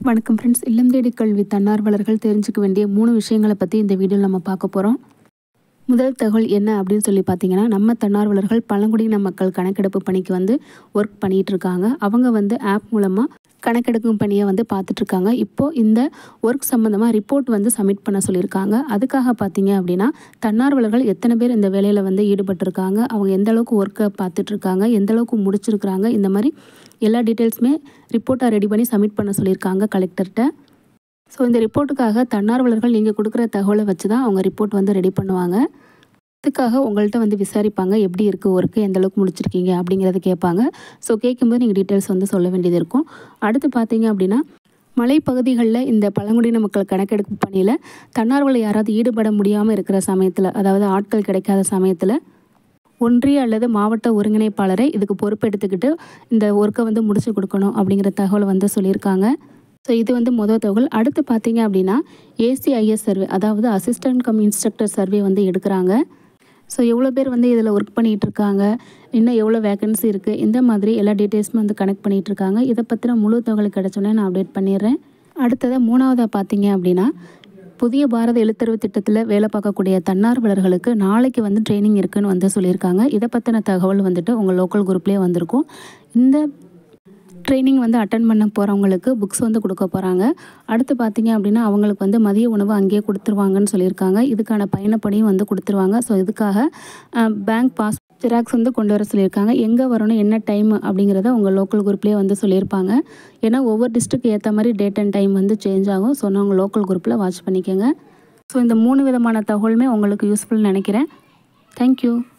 வணக்கம் ஃப்ரெண்ட்ஸ் இல்லம் தேடி கல்வி தன்னார்வலர்கள் தெரிஞ்சுக்க வேண்டிய மூணு விஷயங்களை பற்றி இந்த வீடியோவில் நம்ம பார்க்க போகிறோம் முதல் தகவல் என்ன அப்படின்னு சொல்லி பார்த்தீங்கன்னா நம்ம தன்னார்வலர்கள் பழங்குடியின மக்கள் கணக்கெடுப்பு பணிக்கு வந்து ஒர்க் பண்ணிகிட்டு இருக்காங்க அவங்க வந்து ஆப் மூலமாக கணக்கெடுக்கும் பணியை வந்து பார்த்துட்ருக்காங்க இப்போது இந்த ஒர்க் சம்மந்தமாக ரிப்போர்ட் வந்து சப்மிட் பண்ண சொல்லியிருக்காங்க அதுக்காக பார்த்தீங்க அப்படின்னா தன்னார்வலர்கள் எத்தனை பேர் இந்த வேலையில் வந்து ஈடுபட்டிருக்காங்க அவங்க எந்த அளவுக்கு ஒர்க்கை பார்த்துட்ருக்காங்க எந்த அளவுக்கு முடிச்சிருக்கிறாங்க இந்த மாதிரி எல்லா டீட்டெயில்ஸுமே ரிப்போர்ட்டை ரெடி பண்ணி சப்மிட் பண்ண சொல்லியிருக்காங்க கலெக்டர்கிட்ட ஸோ இந்த ரிப்போர்ட்டுக்காக தன்னார்வலர்கள் நீங்கள் கொடுக்குற தகவலை வச்சு தான் அவங்க ரிப்போர்ட் வந்து ரெடி பண்ணுவாங்க அதுக்காக உங்கள்கிட்ட வந்து விசாரிப்பாங்க எப்படி இருக்குது ஒர்க்கு எந்த அளவுக்கு முடிச்சிருக்கீங்க அப்படிங்கிறத கேட்பாங்க ஸோ கேட்கும்போது நீங்கள் டீட்டெயில்ஸ் வந்து சொல்ல வேண்டியது இருக்கும் அடுத்து பார்த்தீங்க அப்படின்னா மலைப்பகுதிகளில் இந்த பழங்குடியின மக்கள் கணக்கெடுப்பு பணியில் தன்னார்வலை யாராவது ஈடுபட முடியாமல் இருக்கிற சமயத்தில் அதாவது ஆட்கள் கிடைக்காத சமயத்தில் ஒன்றிய அல்லது மாவட்ட ஒருங்கிணைப்பாளரை இதுக்கு பொறுப்பெடுத்துக்கிட்டு இந்த ஒர்க்கை வந்து முடிச்சு கொடுக்கணும் அப்படிங்கிற தகவல் வந்து சொல்லியிருக்காங்க ஸோ இது வந்து முதல் தகவல் அடுத்து பார்த்தீங்க அப்படின்னா ஏசிஐஎஸ் சர்வே அதாவது அசிஸ்டன்ட் கம் இன்ஸ்ட்ரக்டர் சர்வே வந்து எடுக்கிறாங்க ஸோ எவ்வளோ பேர் வந்து இதில் ஒர்க் பண்ணிகிட்டு இருக்காங்க இன்னும் எவ்வளோ வேகன்சி இருக்குது இந்த மாதிரி எல்லா டீட்டெயில்ஸும் வந்து கனெக்ட் பண்ணிகிட்டு இருக்காங்க இதை பற்றின முழு தகவல் கிடச்சோன்னே நான் அப்டேட் பண்ணிடுறேன் அடுத்ததாக மூணாவதாக பார்த்தீங்க அப்படின்னா புதிய பாரத எழுத்தறிவு திட்டத்தில் வேலை பார்க்கக்கூடிய தன்னார்வலர்களுக்கு நாளைக்கு வந்து ட்ரைனிங் இருக்குன்னு வந்து சொல்லியிருக்காங்க இதை பற்றின தகவல் வந்துட்டு உங்கள் லோக்கல் குரூப்லேயே வந்திருக்கும் இந்த ட்ரைனிங் வந்து அட்டன் பண்ண போகிறவங்களுக்கு புக்ஸ் வந்து கொடுக்க போகிறாங்க அடுத்து பார்த்தீங்க அப்படின்னா அவங்களுக்கு வந்து மதிய உணவு அங்கேயே கொடுத்துருவாங்கன்னு சொல்லியிருக்காங்க இதுக்கான பயணப்படியும் வந்து கொடுத்துருவாங்க ஸோ இதுக்காக பேங்க் பாஸ் ஜெராக்ஸ் வந்து கொண்டு வர சொல்லியிருக்காங்க எங்கே வரணும் என்ன டைம் அப்படிங்கிறத உங்கள் லோக்கல் குரூப்லேயே வந்து சொல்லியிருப்பாங்க ஏன்னா ஒவ்வொரு டிஸ்ட்ரிக்ட் ஏற்ற மாதிரி டேட் அண்ட் டைம் வந்து சேஞ்ச் ஆகும் ஸோ நான் உங்கள் லோக்கல் குரூப்பில் வாட்ச் பண்ணிக்கோங்க ஸோ இந்த மூணு விதமான தகவலுமே உங்களுக்கு யூஸ்ஃபுல் நினைக்கிறேன் தேங்க்யூ